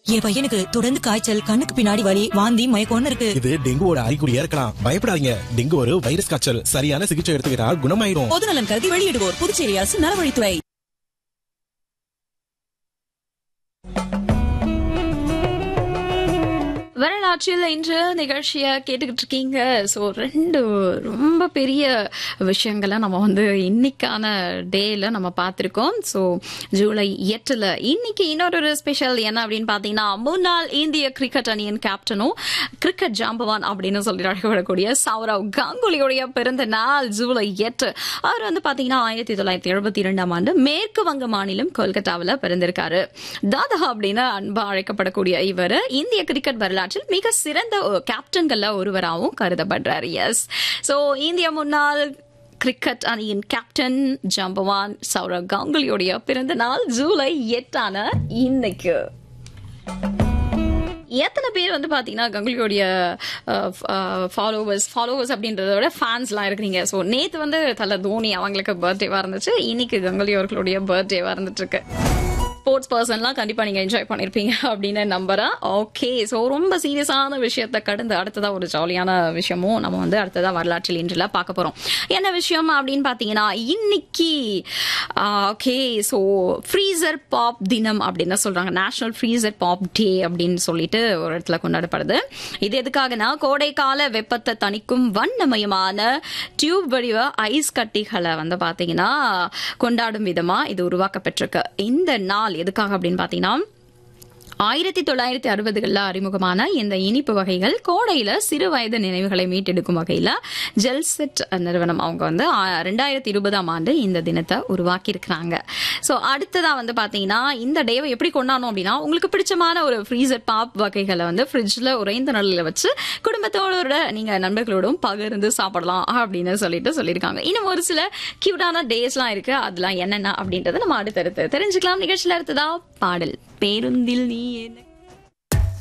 என் பையனுக்கு தொடர்ந்து காய்ச்சல் கண்ணுக்கு பின்னாடி வலி வாந்தி மயக்கம்னு இருக்கு இது டெங்குவோட அறிகுறியா இருக்கலாம் பயப்படாதீங்க டெங்கு ஒரு வைரஸ் காய்ச்சல் சரியான சிகிச்சை எடுத்துக்கிட்டா குணமாயிரும் பொதுநலன் கருதி வெளியிடுவோர் புதுச்சேரி அரசு நலவழித்துறை வரலாற்றில் இன்று நிகழ்ச்சியை கேட்டுக்கிட்டு இருக்கீங்க ஸோ ரெண்டு ரொம்ப பெரிய விஷயங்களை நம்ம வந்து இன்னைக்கான டேல நம்ம பார்த்துருக்கோம் ஸோ ஜூலை எட்டில் இன்னைக்கு இன்னொரு ஸ்பெஷல் என்ன அப்படின்னு பார்த்தீங்கன்னா முன்னாள் இந்திய கிரிக்கெட் அணியின் கேப்டனும் கிரிக்கெட் ஜாம்பவான் அப்படின்னு சொல்லி அழைக்கப்படக்கூடிய சௌரவ் கங்குலியுடைய பிறந்த நாள் ஜூலை எட்டு அவர் வந்து பார்த்தீங்கன்னா ஆயிரத்தி தொள்ளாயிரத்தி எழுபத்தி இரண்டாம் ஆண்டு மேற்கு வங்க மாநிலம் கொல்கத்தாவில் பிறந்திருக்காரு தாதா அப்படின்னு அன்பா அழைக்கப்படக்கூடிய இவர் இந்திய கிரிக்கெட் வரலாற்றில் மிக சிறந்த கேப்டன்கள்ல ஒருவராகவும் கருதப்படுறாரு எஸ் சோ இந்திய முன்னாள் கிரிக்கெட் அணியின் கேப்டன் ஜம்பவான் சௌரவ் கங்குலியுடைய பிறந்த நாள் ஜூலை எட்டான இன்னைக்கு எத்தனை பேர் வந்து பார்த்தீங்கன்னா கங்குலியோடைய ஃபாலோவர்ஸ் ஃபாலோவர்ஸ் அப்படின்றத விட ஃபேன்ஸ்லாம் இருக்கிறீங்க ஸோ நேற்று வந்து தலை தோனி அவங்களுக்கு பர்த்டேவாக இருந்துச்சு இன்னைக்கு கங்குலி அவர்களுடைய பர்த்டேவாக இருந்துட்டு இருக்கு ஸ்போர்ட்ஸ் பர்சன்லாம் கண்டிப்பாக நீங்கள் என்ஜாய் பண்ணியிருப்பீங்க அப்படின்னு நம்புறேன் ஓகே ஸோ ரொம்ப சீரியஸான விஷயத்தை கடந்து அடுத்ததாக ஒரு ஜாலியான விஷயமும் நம்ம வந்து அடுத்ததாக வரலாற்றில் இன்றில் பார்க்க போகிறோம் என்ன விஷயம் அப்படின்னு பார்த்தீங்கன்னா இன்னைக்கு ஓகே ஸோ ஃப்ரீசர் பாப் தினம் அப்படின்னு சொல்கிறாங்க நேஷனல் ஃப்ரீசர் பாப் டே அப்படின்னு சொல்லிட்டு ஒரு இடத்துல கொண்டாடப்படுது இது எதுக்காகனா கோடைக்கால வெப்பத்தை தணிக்கும் வண்ணமயமான டியூப் வடிவ ஐஸ் கட்டிகளை வந்து பார்த்தீங்கன்னா கொண்டாடும் விதமாக இது உருவாக்கப்பட்டிருக்கு இந்த நாள் எதுக்காக அப்படின்னு பார்த்தீங்கன்னா ஆயிரத்தி தொள்ளாயிரத்தி அறுபதுகளில் அறிமுகமான இந்த இனிப்பு வகைகள் கோடையில சிறு வயது நினைவுகளை மீட்டெடுக்கும் வகையில ஜெல்செட் நிறுவனம் அவங்க வந்து ரெண்டாயிரத்தி இருபதாம் ஆண்டு இந்த தினத்தை உருவாக்கி இருக்கிறாங்க ஸோ அடுத்ததா வந்து பாத்தீங்கன்னா இந்த டேவை எப்படி கொண்டாடணும் அப்படின்னா உங்களுக்கு பிடிச்சமான ஒரு ஃப்ரீசர் பாப் வகைகளை வந்து ஃப்ரிட்ஜில் உறைந்த நிலையில வச்சு குடும்பத்தோட நீங்க நண்பர்களோடும் பகிர்ந்து சாப்பிடலாம் அப்படின்னு சொல்லிட்டு சொல்லியிருக்காங்க இன்னும் ஒரு சில கியூட்டான டேஸ்லாம் இருக்கு அதெல்லாம் என்னென்ன அப்படின்றத நம்ம அடுத்தடுத்து தெரிஞ்சுக்கலாம் நிகழ்ச்சியில் அடுத்ததா பாடல் பேருந்தில் நீ என்ன